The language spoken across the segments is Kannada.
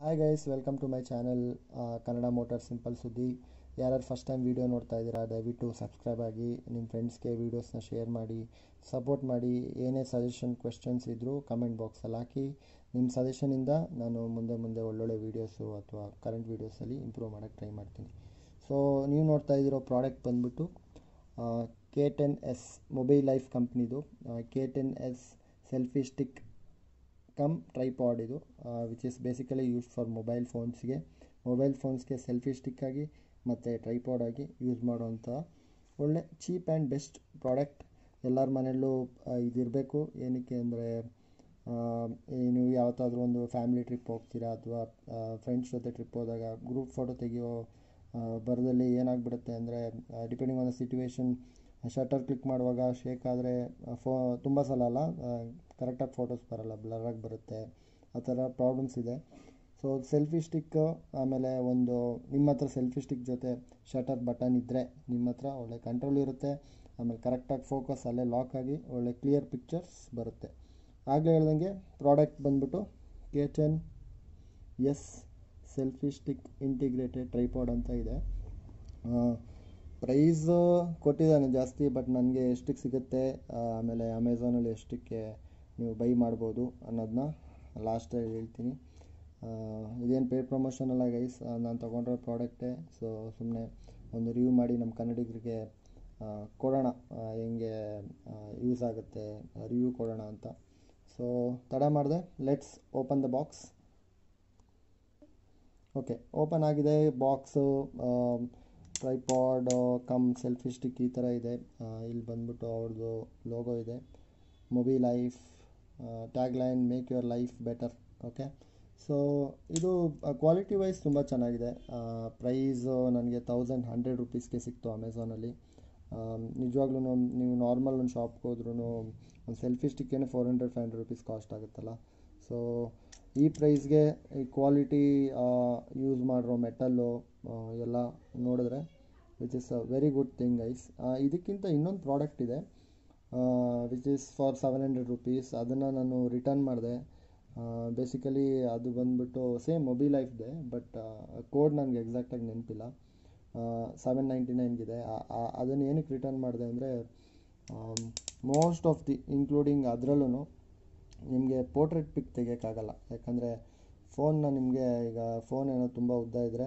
hi guys welcome to my channel Kannada motor simple ಸುದ್ದಿ ಯಾರ್ಯಾರು ಫಸ್ಟ್ ಟೈಮ್ ವೀಡಿಯೋ ನೋಡ್ತಾ ಇದ್ದೀರಾ ದಯವಿಟ್ಟು ಸಬ್ಸ್ಕ್ರೈಬ್ ಆಗಿ ನಿಮ್ಮ ಫ್ರೆಂಡ್ಸ್ಗೆ ವೀಡಿಯೋಸ್ನ ಶೇರ್ ಮಾಡಿ ಸಪೋರ್ಟ್ ಮಾಡಿ ಏನೇ ಸಜೆಷನ್ ಕ್ವೆಶನ್ಸ್ ಇದ್ದರೂ ಕಮೆಂಟ್ ಬಾಕ್ಸಲ್ಲಿ ಹಾಕಿ ನಿಮ್ಮ ಸಜೆಷನಿಂದ ನಾನು ಮುಂದೆ ಮುಂದೆ ಒಳ್ಳೊಳ್ಳೆ ವೀಡಿಯೋಸು ಅಥವಾ ಕರೆಂಟ್ ವೀಡಿಯೋಸಲ್ಲಿ ಇಂಪ್ರೂವ್ ಮಾಡೋಕ್ಕೆ ಟ್ರೈ ಮಾಡ್ತೀನಿ ಸೊ ನೀವು ನೋಡ್ತಾ ಇದ್ದೀರೋ ಪ್ರಾಡಕ್ಟ್ ಬಂದ್ಬಿಟ್ಟು K ten S mobile life ಕಂಪ್ನಿದು K ten S selfie stick cum tripod ಇದು which is basically use for mobile ಫೋನ್ಸ್ಗೆ ಮೊಬೈಲ್ ಫೋನ್ಸ್ಗೆ ಸೆಲ್ಫಿ ಸ್ಟಿಕ್ ಆಗಿ ಮತ್ತು ಟ್ರೈಪಾಡ್ ಆಗಿ ಯೂಸ್ ಮಾಡುವಂಥ ಒಳ್ಳೆ ಚೀಪ್ ಆ್ಯಂಡ್ ಬೆಸ್ಟ್ ಪ್ರಾಡಕ್ಟ್ ಎಲ್ಲರ ಮನೆಯಲ್ಲೂ ಇದಿರಬೇಕು ಏನಕ್ಕೆ ಅಂದರೆ ನೀವು ಯಾವತ್ತಾದರೂ ಒಂದು ಫ್ಯಾಮಿಲಿ ಟ್ರಿಪ್ ಹೋಗ್ತೀರಾ ಅಥವಾ ಫ್ರೆಂಡ್ಸ್ ಜೊತೆ ಟ್ರಿಪ್ ಹೋದಾಗ ಗ್ರೂಪ್ ಫೋಟೋ ತೆಗೆಯೋ ಬರದಲ್ಲಿ ಏನಾಗ್ಬಿಡುತ್ತೆ ಅಂದರೆ depending on the situation shutter click ಮಾಡುವಾಗ ಶೇಕ್ ಆದರೆ ಫೋ ತುಂಬ ಸಲ ಅಲ್ಲ ಕರೆಕ್ಟಾಗಿ ಫೋಟೋಸ್ ಬರಲ್ಲ ಬ್ಲರಾಗಿ ಬರುತ್ತೆ ಆ ಥರ ಪ್ರಾಬ್ಲಮ್ಸ್ ಇದೆ ಸೊ ಸೆಲ್ಫಿ ಸ್ಟಿಕ್ ಆಮೇಲೆ ಒಂದು ನಿಮ್ಮ ಹತ್ರ ಸೆಲ್ಫಿ ಸ್ಟಿಕ್ ಜೊತೆ ಶಟರ್ ಬಟನ್ ಇದ್ದರೆ ನಿಮ್ಮ ಹತ್ರ ಒಳ್ಳೆ ಕಂಟ್ರೋಲ್ ಇರುತ್ತೆ ಆಮೇಲೆ ಕರೆಕ್ಟಾಗಿ ಫೋಕಸ್ ಅಲ್ಲೇ ಲಾಕ್ ಆಗಿ ಒಳ್ಳೆ ಕ್ಲಿಯರ್ ಪಿಕ್ಚರ್ಸ್ ಬರುತ್ತೆ ಆಗಲೇ ಹೇಳ್ದಂಗೆ ಪ್ರಾಡಕ್ಟ್ ಬಂದ್ಬಿಟ್ಟು K ten S selfie stick integrated tripod ಅಂತ ಇದೆ ಪ್ರೈಸ್ ಕೊಟ್ಟಿದ್ದಾನೆ ಜಾಸ್ತಿ ಬಟ್ ನನಗೆ ಎಷ್ಟಕ್ಕೆ ಸಿಗುತ್ತೆ ಆಮೇಲೆ ಅಮೆಝಾನಲ್ಲಿ ಎಷ್ಟಕ್ಕೆ ನೀವು ಬೈ ಮಾಡ್ಬೋದು ಅನ್ನೋದನ್ನ ಲಾಸ್ಟಲ್ಲಿ ಹೇಳ್ತೀನಿ ಇದೇನು ಪೇಡ್ ಪ್ರಮೋಷನ್ ಅಲ್ಲ ಗೈಸ್ ನಾನು ತೊಗೊಂಡಿರೋ ಪ್ರಾಡಕ್ಟೇ ಸೊ ಸುಮ್ಮನೆ ಒಂದು ರಿವ್ಯೂ ಮಾಡಿ ನಮ್ಮ ಕನ್ನಡಿಗರಿಗೆ ಕೊಡೋಣ ಹೆಂಗೆ ಯೂಸ್ ಆಗುತ್ತೆ ರಿವ್ಯೂ ಕೊಡೋಣ ಅಂತ ಸೊ ತಡ ಮಾಡಿದೆ let's open the box okay open ಆಗಿದೆ box tripod cum selfie stick ಈ ಥರ ಇದೆ ಇಲ್ಲಿ ಬಂದ್ಬಿಟ್ಟು ಅವ್ರದ್ದು ಲೋಗೋ ಇದೆ mobile life tag line make your life better okay so ಇದು ಕ್ವಾಲಿಟಿ ವೈಸ್ ತುಂಬ ಚೆನ್ನಾಗಿದೆ ಪ್ರೈಸು ನನಗೆ ತೌಸಂಡ್ ಹಂಡ್ರೆಡ್ ರುಪೀಸ್ಗೆ ಸಿಕ್ತು ಅಮೆಝಾನಲ್ಲಿ ನಿಜವಾಗ್ಲೂ ನೀವು ನಾರ್ಮಲ್ ಒಂದು ಶಾಪ್ಗೆ ಹೋದ್ರೂ ಒಂದು ಸೆಲ್ಫಿ ಸ್ಟಿಕ್ಕೇನೆ four hundred five hundred rupees cost ಆಗುತ್ತಲ್ಲ ಸೊ ಈ ಪ್ರೈಸ್ಗೆ ಈ ಕ್ವಾಲಿಟಿ ಯೂಸ್ ಮಾಡಿರೋ ಮೆಟಲ್ಲು ಎಲ್ಲ ನೋಡಿದ್ರೆ which is a very good thing ಐಸ್ ಇದಕ್ಕಿಂತ ಇನ್ನೊಂದು ಪ್ರಾಡಕ್ಟ್ ಇದೆ which is for seven hundred rupees ಅದನ್ನು ನಾನು ರಿಟರ್ನ್ ಮಾಡಿದೆ ಬೇಸಿಕಲಿ ಅದು ಬಂದ್ಬಿಟ್ಟು ಸೇಮ್ ಮೊಬೈಲ್ ಲೈಫ್ದೆ ಬಟ್ ಕೋಡ್ ನನಗೆ ಎಕ್ಸಾಕ್ಟಾಗಿ ನೆನಪಿಲ್ಲ ಸೆವೆನ್ ನೈಂಟಿ ನೈನ್ಗಿದೆ ಅದನ್ನು ಏನಕ್ಕೆ ರಿಟರ್ನ್ ಮಾಡಿದೆ ಅಂದರೆ ಮೋಸ್ಟ್ ಆಫ್ ದಿ ಇನ್ಕ್ಲೂಡಿಂಗ್ ಅದರಲ್ಲೂ ನಿಮಗೆ ಪೋರ್ಟ್ರೇಟ್ ಪಿಕ್ ತೆಗಿಯೋಕ್ಕಾಗಲ್ಲ ಯಾಕಂದರೆ ಫೋನ್ನ ನಿಮಗೆ ಈಗ ಫೋನ್ ಏನೋ ತುಂಬ ಉದ್ದ ಇದ್ದರೆ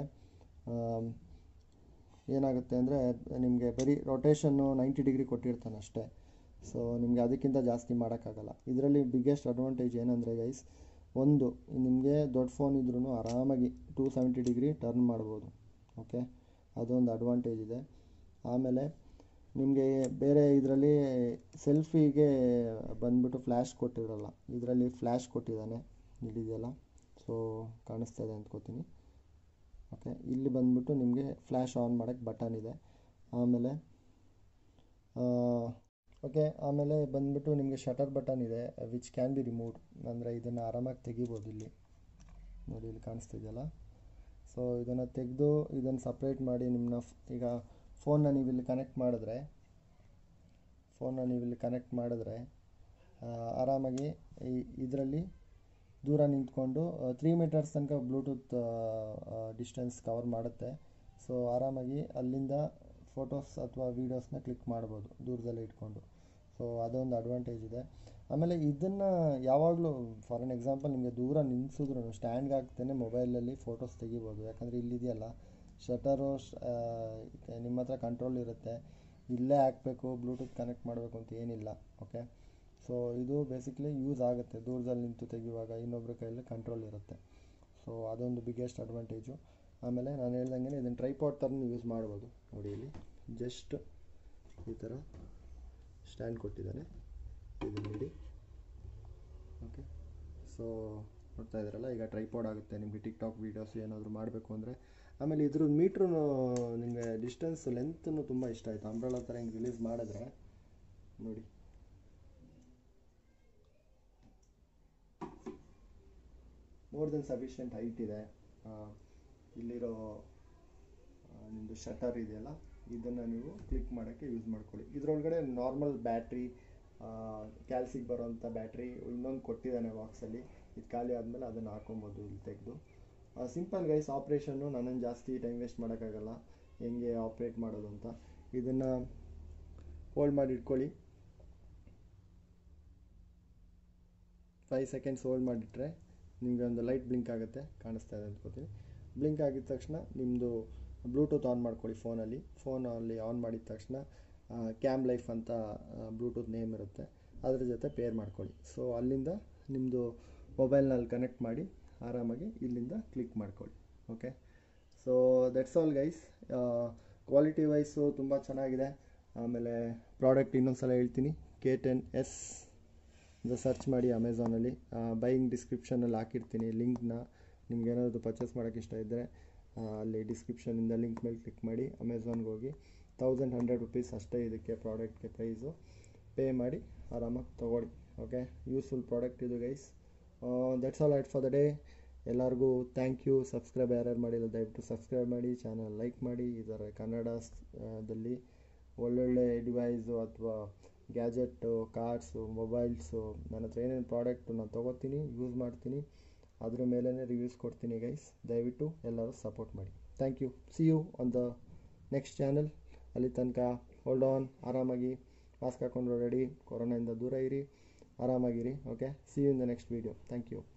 ಏನಾಗುತ್ತೆ ಅಂದರೆ ನಿಮಗೆ ಬರೀ ರೊಟೇಷನ್ನು ನೈಂಟಿ ಡಿಗ್ರಿ ಕೊಟ್ಟಿರ್ತಾನೆ ಅಷ್ಟೇ ಸೊ ನಿಮಗೆ ಅದಕ್ಕಿಂತ ಜಾಸ್ತಿ ಮಾಡೋಕ್ಕಾಗಲ್ಲ ಇದರಲ್ಲಿ ಬಿಗ್ಗೆಸ್ಟ್ ಅಡ್ವಾಂಟೇಜ್ ಏನಂದರೆ ಗೈಸ್ ಒಂದು ನಿಮಗೆ ದೊಡ್ಡ ಫೋನ್ ಇದ್ರೂ ಆರಾಮಾಗಿ ಟೂ ಸೆವೆಂಟಿ ಡಿಗ್ರಿ ಟರ್ನ್ ಮಾಡ್ಬೋದು ಓಕೆ ಅದೊಂದು ಅಡ್ವಾಂಟೇಜ್ ಇದೆ ಆಮೇಲೆ ನಿಮಗೆ ಬೇರೆ ಇದರಲ್ಲಿ ಸೆಲ್ಫಿಗೆ ಬಂದ್ಬಿಟ್ಟು ಫ್ಲ್ಯಾಶ್ ಕೊಟ್ಟಿರಲ್ಲ ಇದರಲ್ಲಿ ಫ್ಲ್ಯಾಶ್ ಕೊಟ್ಟಿದ್ದಾನೆ ಇಲ್ಲಿದೆಯಲ್ಲ ಸೊ ಕಾಣಿಸ್ತಾ ಇದೆ ಅಂದ್ಕೋತೀನಿ ಓಕೆ ಇಲ್ಲಿ ಬಂದ್ಬಿಟ್ಟು ನಿಮಗೆ ಫ್ಲ್ಯಾಶ್ ಆನ್ ಮಾಡೋಕ್ಕೆ ಬಟನ್ ಇದೆ ಆಮೇಲೆ ಓಕೆ ಆಮೇಲೆ ಬಂದ್ಬಿಟ್ಟು ನಿಮಗೆ ಶಟರ್ ಬಟನ್ ಇದೆ ವಿಚ್ ಕ್ಯಾನ್ ಬಿ ರಿಮೂವ್ಡ್ ಅಂದರೆ ಇದನ್ನು ಆರಾಮಾಗಿ ತೆಗಿಬೋದು ಇಲ್ಲಿ ನೋಡಿ ಇಲ್ಲಿ ಕಾಣಿಸ್ತಿದೆಯಲ್ಲ ಸೊ ಇದನ್ನು ತೆಗೆದು ಇದನ್ನು ಸಪ್ರೇಟ್ ಮಾಡಿ ನಿಮ್ಮನ್ನ ಈಗ ಫೋನ್ನ ನೀವು ಇಲ್ಲಿ ಕನೆಕ್ಟ್ ಮಾಡಿದ್ರೆ ಫೋನ್ನ ನೀವು ಇಲ್ಲಿ ಕನೆಕ್ಟ್ ಮಾಡಿದ್ರೆ ಆರಾಮಾಗಿ ಈ ಇದರಲ್ಲಿ ದೂರ ನಿಂತ್ಕೊಂಡು ತ್ರೀ ಮೀಟರ್ಸ್ ತನಕ ಬ್ಲೂಟೂತ್ ಡಿಸ್ಟೆನ್ಸ್ ಕವರ್ ಮಾಡುತ್ತೆ ಸೊ ಆರಾಮಾಗಿ ಅಲ್ಲಿಂದ ಫೋಟೋಸ್ ಅಥವಾ ವೀಡಿಯೋಸ್ನ ಕ್ಲಿಕ್ ಮಾಡ್ಬೋದು ದೂರದಲ್ಲೇ ಇಟ್ಕೊಂಡು ಸೊ ಅದೊಂದು ಅಡ್ವಾಂಟೇಜ್ ಇದೆ ಆಮೇಲೆ ಇದನ್ನು ಯಾವಾಗಲೂ ಫಾರ್ ಎನ್ ಎಕ್ಸಾಂಪಲ್ ನಿಮಗೆ ದೂರ ನಿಲ್ಲಿಸಿದ್ರು ಸ್ಟ್ಯಾಂಡ್ಗೆ ಹಾಕ್ತೇನೆ ಮೊಬೈಲಲ್ಲಿ ಫೋಟೋಸ್ ತೆಗಿಬೋದು ಯಾಕಂದರೆ ಇಲ್ಲಿದೆಯಲ್ಲ ಶಟರು ನಿಮ್ಮ ಹತ್ರ ಕಂಟ್ರೋಲ್ ಇರುತ್ತೆ ಇಲ್ಲೇ ಹಾಕಬೇಕು ಬ್ಲೂಟೂತ್ ಕನೆಕ್ಟ್ ಮಾಡಬೇಕು ಅಂತ ಏನಿಲ್ಲ ಓಕೆ ಸೊ ಇದು ಬೇಸಿಕ್ಲಿ ಯೂಸ್ ಆಗುತ್ತೆ ದೂರದಲ್ಲಿ ನಿಂತು ತೆಗೆಯುವಾಗ ಇನ್ನೊಬ್ಬರ ಕೈಯಲ್ಲಿ ಕಂಟ್ರೋಲ್ ಇರುತ್ತೆ ಸೊ ಅದೊಂದು ಬಿಗ್ಗೆಸ್ಟ್ ಅಡ್ವಾಂಟೇಜು ಆಮೇಲೆ ನಾನು ಹೇಳ್ದಂಗೆ ಇದನ್ನು ಟ್ರೈಪಾಡ್ ಥರನೂ ಯೂಸ್ ಮಾಡ್ಬೋದು ನೋಡಿ ಇಲ್ಲಿ ಜಸ್ಟ್ ಈ ಥರ ಸ್ಟ್ಯಾಂಡ್ ಕೊಟ್ಟಿದ್ದಾನೆ ಇದು ನೀಡಿ ಓಕೆ ಸೊ ನೋಡ್ತಾ ಇದ್ದೀರಲ್ಲ ಈಗ ಟ್ರೈಪಾಡ್ ಆಗುತ್ತೆ ನಿಮಗೆ ಟಿಕ್ ಟಾಕ್ ವೀಡಿಯೋಸ್ ಏನಾದರೂ ಮಾಡಬೇಕು ಅಂದರೆ ಆಮೇಲೆ ಇದ್ರ ಮೀಟ್ರೂ ನಿಮಗೆ ಡಿಸ್ಟೆನ್ಸ್ ಲೆಂತ್ನು ತುಂಬ ಇಷ್ಟ ಆಯಿತು ಅಂಬ್ರೆಲಾ ಥರ ಹಿಂಗೆ ರಿಲೀಸ್ ಮಾಡಿದ್ರೆ ನೋಡಿ ಮೋರ್ ದೆನ್ ಸಫಿಷಿಯೆಂಟ್ ಹೈಟ್ ಇದೆ ಇಲ್ಲಿರೋ ನಿಮ್ಮದು ಶಟರ್ ಇದೆಯಲ್ಲ ಇದನ್ನು ನೀವು ಕ್ಲಿಕ್ ಮಾಡೋಕ್ಕೆ ಯೂಸ್ ಮಾಡ್ಕೊಳ್ಳಿ ಇದರೊಳಗಡೆ ನಾರ್ಮಲ್ ಬ್ಯಾಟ್ರಿ ಕ್ಯಾಲ್ಸಿಗೆ ಬರೋವಂಥ ಬ್ಯಾಟ್ರಿ ಇನ್ನೊಂದು ಕೊಟ್ಟಿದ್ದಾನೆ ಬಾಕ್ಸಲ್ಲಿ ಇದು ಖಾಲಿ ಆದಮೇಲೆ ಅದನ್ನು ಹಾಕೊಬೋದು ಇಲ್ಲಿ ತೆಗೆದು ಸಿಂಪಲ್ ಗೈಸ್ ಆಪ್ರೇಷನ್ನು ನನ್ನನ್ನು ಜಾಸ್ತಿ ಟೈಮ್ ವೇಸ್ಟ್ ಮಾಡೋಕ್ಕಾಗಲ್ಲ ಹೆಂಗೆ ಆಪ್ರೇಟ್ ಮಾಡೋದು ಅಂತ ಇದನ್ನು ಹೋಲ್ಡ್ ಮಾಡಿ ಇಟ್ಕೊಳ್ಳಿ ಫೈವ್ ಸೆಕೆಂಡ್ಸ್ ಹೋಲ್ಡ್ ಮಾಡಿಟ್ರೆ ನಿಮಗೆ ಒಂದು ಲೈಟ್ ಬ್ಲಿಂಕ್ ಆಗುತ್ತೆ ಕಾಣಿಸ್ತಾ ಇದೆ ಅಂದ್ಕೋತೀನಿ ಬ್ಲಿಂಕ್ ಆಗಿದ ತಕ್ಷಣ ನಿಮ್ಮದು ಬ್ಲೂಟೂತ್ ಆನ್ ಮಾಡ್ಕೊಳ್ಳಿ ಫೋನಲ್ಲಿ ಫೋನಲ್ಲಿ ಆನ್ ಮಾಡಿದ ತಕ್ಷಣ ಕ್ಯಾಮ್ ಲೈಫ್ ಅಂತ ಬ್ಲೂಟೂತ್ ನೇಮ್ ಇರುತ್ತೆ ಅದ್ರ ಜೊತೆ ಪೇರ್ ಮಾಡ್ಕೊಳ್ಳಿ ಸೊ ಅಲ್ಲಿಂದ ನಿಮ್ಮದು ಮೊಬೈಲ್ನಲ್ಲಿ ಕನೆಕ್ಟ್ ಮಾಡಿ ಆರಾಮಾಗಿ ಇಲ್ಲಿಂದ ಕ್ಲಿಕ್ ಮಾಡ್ಕೊಳ್ಳಿ okay so that's all guys quality wise ತುಂಬ ಚೆನ್ನಾಗಿದೆ ಆಮೇಲೆ ಪ್ರಾಡಕ್ಟ್ ಇನ್ನೊಂದು ಸಲ ಹೇಳ್ತೀನಿ ಕೆ ಟೆನ್ ಎಸ್ ಅಂತ ಸರ್ಚ್ ಮಾಡಿ ಅಮೆಝಾನಲ್ಲಿ ಬೈಯಿಂಗ್ ಡಿಸ್ಕ್ರಿಪ್ಷನಲ್ಲಿ ಹಾಕಿರ್ತೀನಿ ಲಿಂಕ್ನ ನಿಮ್ಗೆ ಏನಾದರೂ ಪರ್ಚೇಸ್ ಮಾಡೋಕ್ಕೆ ಇಷ್ಟ ಇದ್ದರೆ ಅಲ್ಲಿ ಡಿಸ್ಕ್ರಿಪ್ಷನಿಂದ ಲಿಂಕ್ ಮೇಲೆ ಕ್ಲಿಕ್ ಮಾಡಿ ಅಮೆಝಾನ್ಗೆ ಹೋಗಿ ತೌಸಂಡ್ ಹಂಡ್ರೆಡ್ ರುಪೀಸ್ ಅಷ್ಟೇ ಇದಕ್ಕೆ ಪ್ರಾಡಕ್ಟ್ಗೆ ಪ್ರೈಸು ಪೇ ಮಾಡಿ ಆರಾಮಾಗಿ ತೊಗೊಳ್ಳಿ ಓಕೆ ಯೂಸ್ಫುಲ್ ಪ್ರಾಡಕ್ಟ್ ಇದು guys that's all it for the day ಎಲ್ಲರಿಗೂ ಥ್ಯಾಂಕ್ ಯು ಸಬ್ಸ್ಕ್ರೈಬ್ ಯಾರ್ಯಾರು ಮಾಡಿಲ್ಲ ದಯವಿಟ್ಟು ಸಬ್ಸ್ಕ್ರೈಬ್ ಮಾಡಿ ಚಾನಲ್ ಲೈಕ್ ಮಾಡಿ ಇದರ ಕನ್ನಡದಲ್ಲಿ ಒಳ್ಳೊಳ್ಳೆ ಡಿವೈಸು ಅಥವಾ ಗ್ಯಾಜೆಟ್ಟು ಕಾರ್ಡ್ಸು ಮೊಬೈಲ್ಸು ನನ್ನ ಹತ್ರ ಏನೇನು ಪ್ರಾಡಕ್ಟು ನಾನು ತೊಗೋತೀನಿ ಯೂಸ್ ಮಾಡ್ತೀನಿ ಅದ್ರ ಮೇಲೇ ರಿವ್ಯೂಸ್ ಕೊಡ್ತೀನಿ ಗೈಸ್ ದಯವಿಟ್ಟು ಎಲ್ಲರೂ ಸಪೋರ್ಟ್ ಮಾಡಿ thank you see you on the next channel ಅಲ್ಲಿ ತನಕ ಹೋಲ್ಡ್ ಆನ್ ಆರಾಮಾಗಿ ಮಾಸ್ಕ್ ಹಾಕೊಂಡು ರೆಡಿ ಕೊರೋನಾಯಿಂದ ದೂರ ಇರಿ ಆರಾಮಾಗಿರಿ okay see you in the next video thank you